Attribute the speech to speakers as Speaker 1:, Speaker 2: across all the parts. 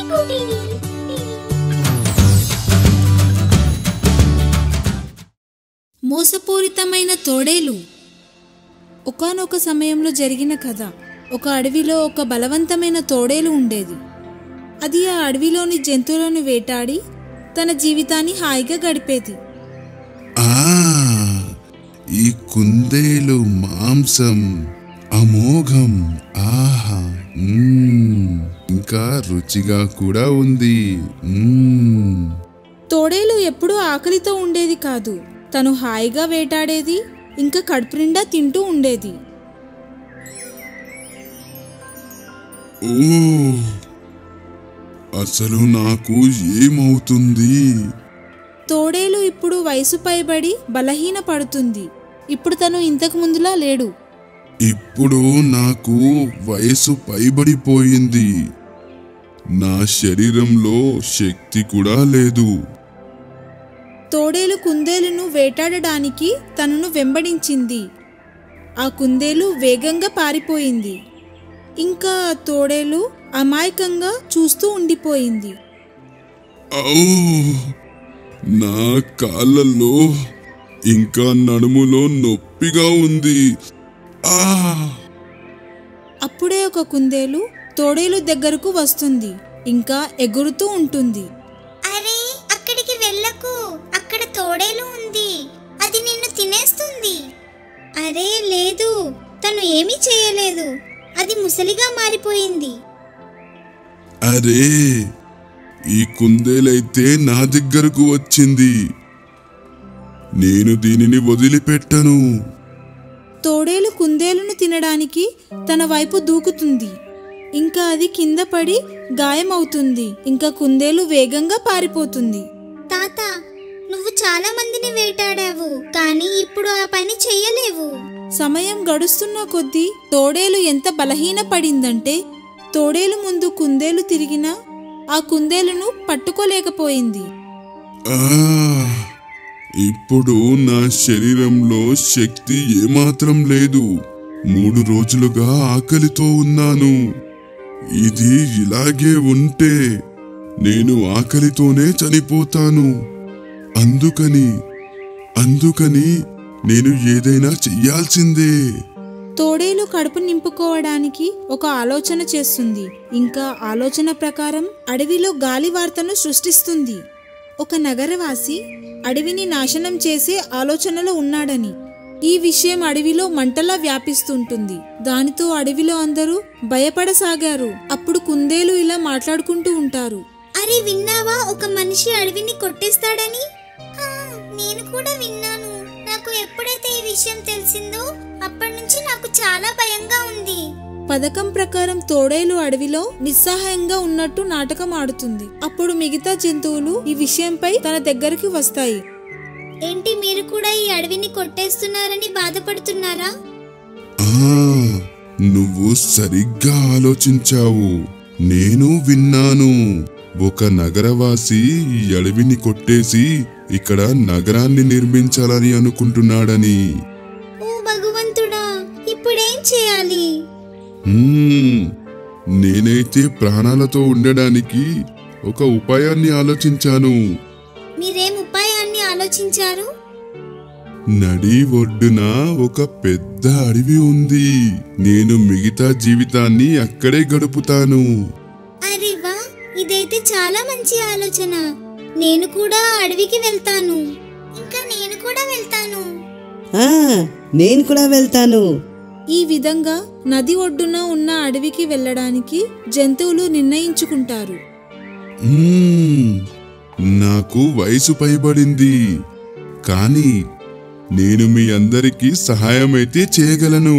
Speaker 1: మోసపూరితమైన తోడేలు ఒకానొక సమయంలో జరిగిన కథ ఒక అడవిలో ఒక బలవంతమైన తోడేలు ఉండేది అది ఆ అడవిలోని జంతువులను వేటాడి తన జీవితాన్ని హాయిగా గడిపేది
Speaker 2: ఆ ఈ కుందేలు మాంసం అమోఘం ఆహా మ్మ్. ఇంకా రుచిగా కూడా ఉంది మ్మ్.
Speaker 1: తోడేలు ఎప్పుడూ ఆకలితో ఉండేది కాదు తను హాయిగా వేటాడేది ఇంకా కడుపు నిండా తింటూ ఉండేది
Speaker 2: ఓ అసలు నాకు ఏమవుతుంది
Speaker 1: తోడేలు ఇప్పుడు వయసు పైబడి బలహీన పడుతుంది ఇప్పుడు తను ఇంతకు ముందులా లేడు
Speaker 2: ఇప్పుడు నాకు వయసు పైబడిపోయింది నా శరీరంలో శక్తి కూడా లేదు
Speaker 1: తోడేలు కుందేలును వేటాడడానికి తనను వెంబడించింది ఆ కుందేలు వేగంగా పారిపోయింది ఇంకా ఆ తోడేలు అమాయకంగా చూస్తూ ఉండిపోయింది
Speaker 2: ఔ! నా కాళ్ళల్లో ఇంకా నడుములో నొప్పిగా ఉంది ఆ
Speaker 1: అప్పుడే ఒక కుందేలు తోడేలు దగ్గరకు వస్తుంది ఇంకా ఎగురుతూ ఉంటుంది
Speaker 3: అరే అక్కడికి వెళ్ళకు అక్కడ తోడేలు ఉంది అది నిన్ను తినేస్తుంది అరే లేదు తను ఏమీ చేయలేదు అది ముసలిగా మారిపోయింది
Speaker 2: అరే ఈ కుందేలైతే నా దగ్గరకు వచ్చింది నేను దీనిని వదిలిపెట్టను
Speaker 1: తోడేలు కుందేలును తినడానికి తన వైపు దూకుతుంది ఇంకా అది కింద పడి గాయమవుతుంది ఇంకా కుందేలు వేగంగా పారిపోతుంది
Speaker 3: తాత నువ్వు చాలా మందిని వేటాడావు కానీ ఇప్పుడు ఆ పని చెయ్యలేవు
Speaker 1: సమయం గడుస్తున్న కొద్దీ తోడేలు ఎంత బలహీన పడిందంటే తోడేలు ముందు కుందేలు తిరిగినా ఆ కుందేలును పట్టుకోలేకపోయింది
Speaker 2: ఆ ఇప్పుడు నా శరీరంలో శక్తి ఏమాత్రం లేదు మూడు రోజులుగా ఆకలితో ఉన్నాను ఇది ఇలాగే ఉంటే నేను ఆకలితోనే చనిపోతాను అందుకని అందుకని నేను ఏదైనా చెయ్యాల్సిందే
Speaker 1: తోడేలు కడుపు నింపుకోవడానికి ఒక ఆలోచన చేస్తుంది ఇంకా ఆలోచన ప్రకారం అడవిలో గాలి వార్తను సృష్టిస్తుంది ఒక నగరవాసి అడవిని నాశనం చేసే ఆలోచనలో ఉన్నాడని ఈ విషయం అడవిలో మంటలా వ్యాపిస్తుంటుంది దానితో అడవిలో అందరూ భయపడసాగారు అప్పుడు కుందేలు ఇలా మాట్లాడుకుంటూ ఉంటారు
Speaker 3: అరే విన్నావా ఒక మనిషి అడవిని కొట్టేస్తాడని ఆ, నేను కూడా విన్నాను నాకు ఎప్పుడైతే ఈ విషయం తెలిసిందో అప్పటి నుంచి నాకు చాలా భయంగా ఉంది
Speaker 1: పథకం ప్రకారం తోడేలు అడవిలో నిస్సహాయంగా ఉన్నట్టు నాటకం ఆడుతుంది అప్పుడు మిగతా జంతువులు ఈ విషయంపై తన దగ్గరికి వస్తాయి
Speaker 3: ఏంటి మీరు కూడా ఈ అడవిని కొట్టేస్తున్నారని బాధపడుతున్నారా
Speaker 2: ఆ నువ్వు సరిగ్గా ఆలోచించావు నేను విన్నాను ఒక నగరవాసి ఈ అడవిని కొట్టేసి ఇక్కడ నగరాన్ని నిర్మించాలని అనుకుంటున్నాడని
Speaker 3: ఓ భగవంతుడా ఇప్పుడేం చేయాలి
Speaker 2: హ్మ్, నేనైతే ప్రాణాలతో ఉండడానికి ఒక ఉపాయాన్ని ఆలోచించాను
Speaker 3: మీరేం ఉపాయాన్ని ఆలోచించారు
Speaker 2: నడి ఒడ్డున ఒక పెద్ద అడవి ఉంది నేను మిగతా జీవితాన్ని అక్కడే గడుపుతాను
Speaker 3: అరే వా ఇదైతే చాలా మంచి ఆలోచన నేను కూడా ఆ అడవికి వెళ్తాను ఇంకా నేను కూడా వెళ్తాను
Speaker 4: ఆ, నేను కూడా వెళ్తాను
Speaker 1: ఈ విధంగా నది ఒడ్డున ఉన్న అడవికి వెళ్ళడానికి జంతువులు నిర్ణయించుకుంటారు
Speaker 2: మ్మ్. నాకు వయసు పైబడింది కానీ నేను మీ అందరికీ సహాయమైతే చేయగలను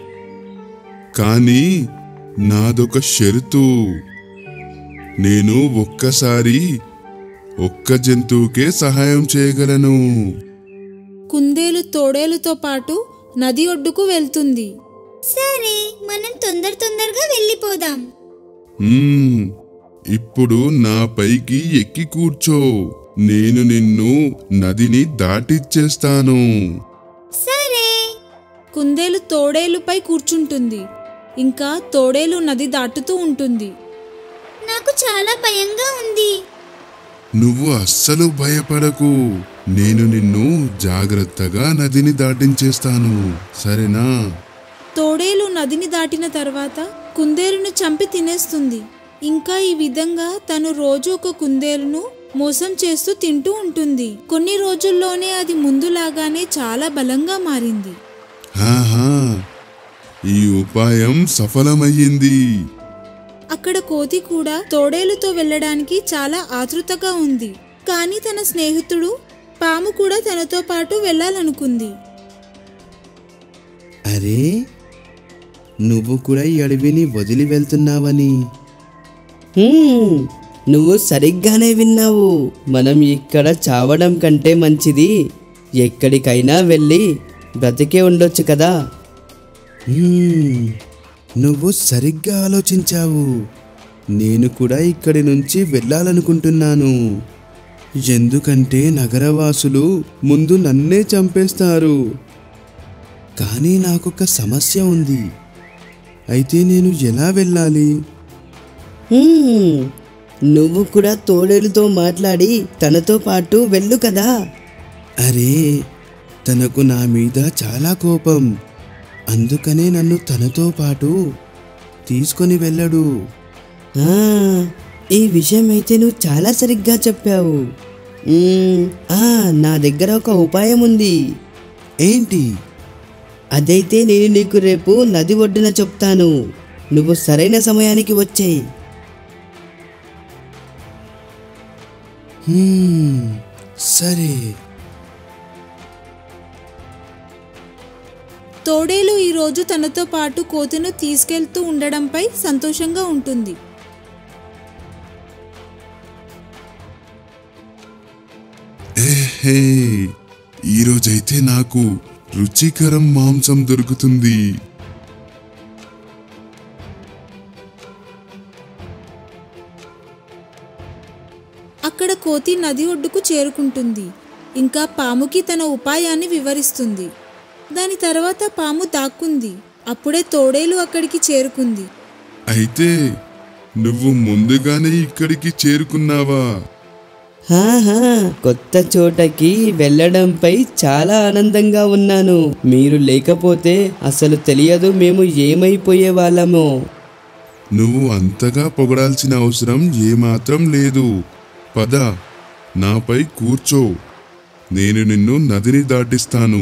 Speaker 2: కానీ నాదొక షరతు నేను ఒక్కసారి ఒక్క జంతువుకే సహాయం చేయగలను
Speaker 1: కుందేలు తోడేలుతో పాటు నది ఒడ్డుకు వెళ్తుంది
Speaker 3: సరే మనం తొందర తొందరగా వెళ్ళిపోదాం
Speaker 2: మ్మ్. ఇప్పుడు నా పైకి ఎక్కి కూర్చో నేను నిన్ను నదిని దాటిచ్చేస్తాను
Speaker 3: సరే
Speaker 1: కుందేలు తోడేలుపై కూర్చుంటుంది ఇంకా తోడేలు నది దాటుతూ ఉంటుంది
Speaker 3: నాకు చాలా భయంగా ఉంది
Speaker 2: నువ్వు అస్సలు భయపడకు నేను నిన్ను జాగ్రత్తగా నదిని దాటించేస్తాను సరేనా
Speaker 1: తోడేలు నదిని దాటిన తర్వాత కుందేలును చంపి తినేస్తుంది ఇంకా ఈ విధంగా తను రోజు ఒక కుందేలును మోసం చేస్తూ తింటూ ఉంటుంది కొన్ని రోజుల్లోనే అది ముందులాగానే చాలా బలంగా మారింది
Speaker 2: ఆహా ఈ ఉపాయం సఫలమయ్యింది
Speaker 1: అక్కడ కోతి కూడా తోడేలుతో వెళ్ళడానికి చాలా ఆతృతగా ఉంది కానీ తన స్నేహితుడు పాము కూడా తనతో పాటు వెళ్ళాలనుకుంది
Speaker 5: అరే నువ్వు కూడా ఈ అడవిని వదిలి వెళ్తున్నావని
Speaker 4: హ్మ్, నువ్వు సరిగ్గానే విన్నావు మనం ఇక్కడ చావడం కంటే మంచిది ఎక్కడికైనా వెళ్ళి బ్రతికే ఉండొచ్చు కదా
Speaker 5: హ్మ్, నువ్వు సరిగ్గా ఆలోచించావు నేను కూడా ఇక్కడి నుంచి వెళ్ళాలనుకుంటున్నాను ఎందుకంటే నగరవాసులు ముందు నన్నే చంపేస్తారు కానీ నాకొక సమస్య ఉంది అయితే నేను ఎలా వెళ్ళాలి
Speaker 4: హ్మ్, నువ్వు కూడా తోడేలుతో మాట్లాడి తనతో పాటు వెళ్ళు కదా
Speaker 5: అరే తనకు నా మీద చాలా కోపం అందుకనే నన్ను తనతో పాటు తీసుకొని వెళ్ళడు
Speaker 4: ఆ, ఈ విషయం అయితే నువ్వు చాలా సరిగ్గా చెప్పావు మ్మ్, ఆ, నా దగ్గర ఒక ఉపాయం ఉంది
Speaker 5: ఏంటి
Speaker 4: అదైతే నేను నీకు రేపు నది ఒడ్డున చెప్తాను నువ్వు సరైన సమయానికి వచ్చేయి
Speaker 5: హ్మ్, సరే
Speaker 1: తోడేలు ఈరోజు తనతో పాటు కోతిను తీసుకెళ్తూ ఉండడంపై సంతోషంగా ఉంటుంది
Speaker 2: ఏహే ఈరోజైతే నాకు రుచికరం మాంసం దొరుకుతుంది
Speaker 1: అక్కడ కోతి నది ఒడ్డుకు చేరుకుంటుంది ఇంకా పాముకి తన ఉపాయాన్ని వివరిస్తుంది దాని తర్వాత పాము దాక్కుంది అప్పుడే తోడేలు అక్కడికి చేరుకుంది
Speaker 2: అయితే నువ్వు ముందుగానే ఇక్కడికి చేరుకున్నావా
Speaker 4: హాహా కొత్త చోటకి వెళ్ళడంపై చాలా ఆనందంగా ఉన్నాను మీరు లేకపోతే అసలు తెలియదు మేము ఏమైపోయే వాళ్ళమో
Speaker 2: నువ్వు అంతగా పొగడాల్సిన అవసరం ఏమాత్రం లేదు పద నాపై కూర్చో నేను నిన్ను నదిని దాటిస్తాను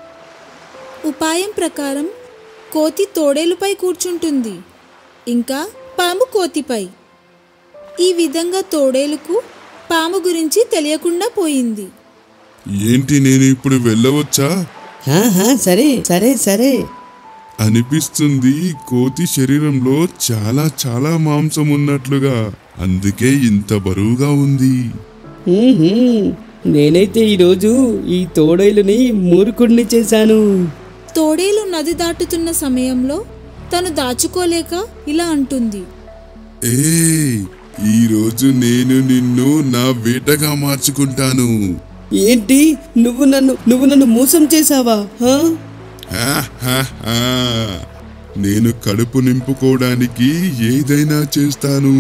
Speaker 1: ఉపాయం ప్రకారం కోతి తోడేలుపై కూర్చుంటుంది ఇంకా పాము కోతిపై ఈ విధంగా తోడేలుకు పాము గురించి తెలియకుండా పోయింది
Speaker 2: ఏంటి నేను ఇప్పుడు వెళ్ళవచ్చా
Speaker 4: హాహా సరే సరే సరే
Speaker 2: అనిపిస్తుంది కోతి శరీరంలో చాలా చాలా మాంసం ఉన్నట్లుగా అందుకే ఇంత బరువుగా ఉంది
Speaker 4: మ్మ్హూ. నేనైతే ఈరోజు ఈ తోడేలుని మూర్ఖుడిని చేశాను
Speaker 1: తోడేలు నది దాటుతున్న సమయంలో తను దాచుకోలేక ఇలా అంటుంది
Speaker 2: ఏ ఈ రోజు నేను నిన్ను నా వేటగా మార్చుకుంటాను
Speaker 4: ఏంటి నువ్వు నన్ను నువ్వు నన్ను మోసం చేశావా హా?
Speaker 2: హా, హా, హా. నేను కడుపు నింపుకోవడానికి ఏదైనా చేస్తాను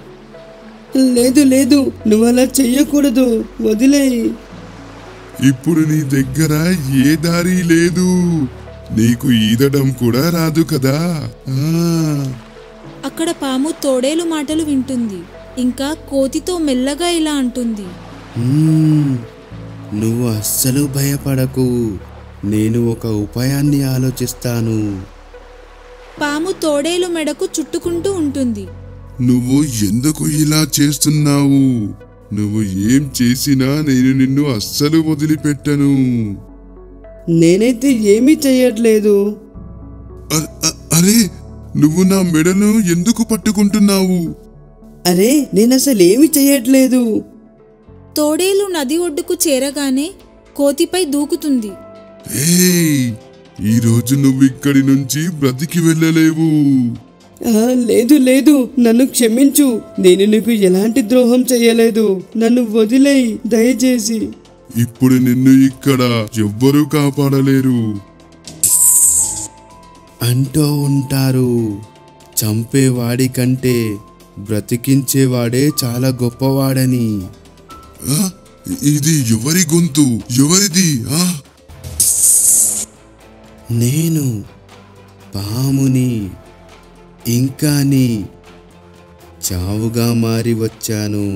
Speaker 4: లేదు లేదు నువ్వు అలా చెయ్యకూడదు వదిలేయి
Speaker 2: ఇప్పుడు నీ దగ్గర ఏ దారి లేదు నీకు ఈదడం కూడా రాదు కదా ఆ
Speaker 1: అక్కడ పాము తోడేలు మాటలు వింటుంది ఇంకా కోతితో మెల్లగా ఇలా అంటుంది
Speaker 5: మ్మ్. నువ్వు అస్సలు భయపడకు నేను ఒక ఉపాయాన్ని ఆలోచిస్తాను
Speaker 1: పాము తోడేలు మెడకు చుట్టుకుంటూ ఉంటుంది
Speaker 2: నువ్వు ఎందుకు ఇలా చేస్తున్నావు నువ్వు ఏం చేసినా నేను నిన్ను అస్సలు వదిలిపెట్టను
Speaker 4: నేనైతే ఏమీ చెయ్యట్లేదు
Speaker 2: అ- అ- అరే నువ్వు నా మెడను ఎందుకు పట్టుకుంటున్నావు
Speaker 4: అరే నేను అసలు ఏమి చెయ్యట్లేదు
Speaker 1: తోడేలు నది ఒడ్డుకు చేరగానే కోతిపై దూకుతుంది
Speaker 2: ఏయ్ ఈరోజు నువ్వు ఇక్కడి నుంచి బ్రతికి వెళ్ళలేవు
Speaker 4: ఆ, లేదు లేదు నన్ను క్షమించు నేను నీకు ఎలాంటి ద్రోహం చెయ్యలేదు నన్ను వదిలేయి దయచేసి
Speaker 2: ఇప్పుడు నిన్ను ఇక్కడ ఎవ్వరూ కాపాడలేరు
Speaker 5: అంటూ ఉంటారు చంపేవాడి కంటే బ్రతికించేవాడే చాలా గొప్పవాడని
Speaker 2: ఆ? ఇది ఎవరి గొంతు ఎవరిది ఆ
Speaker 5: నేను పాముని ఇంకాని చావుగా మారి వచ్చాను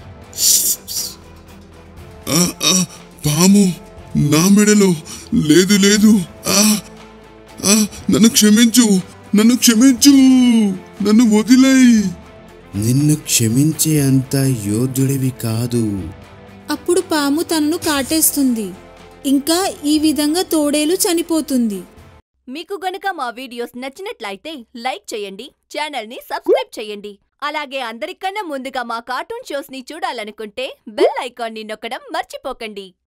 Speaker 2: ఆ, ఆ, పాము నా మెడలో లేదు లేదు ఆ ఆ, నన్ను క్షమించు నన్ను క్షమించు నన్ను వదిలేయ్
Speaker 5: నిన్ను క్షమించే అంత యోధుడివి కాదు
Speaker 1: అప్పుడు పాము తనను కాటేస్తుంది ఇంకా ఈ విధంగా తోడేలు చనిపోతుంది
Speaker 6: మీకు గనుక మా వీడియోస్ నచ్చినట్లయితే లైక్ చేయండి ఛానల్ని సబ్స్క్రైబ్ చేయండి అలాగే అందరికన్నా ముందుగా మా కార్టూన్ షోస్ని చూడాలనుకుంటే బెల్ ఐకాన్ని నొక్కడం మర్చిపోకండి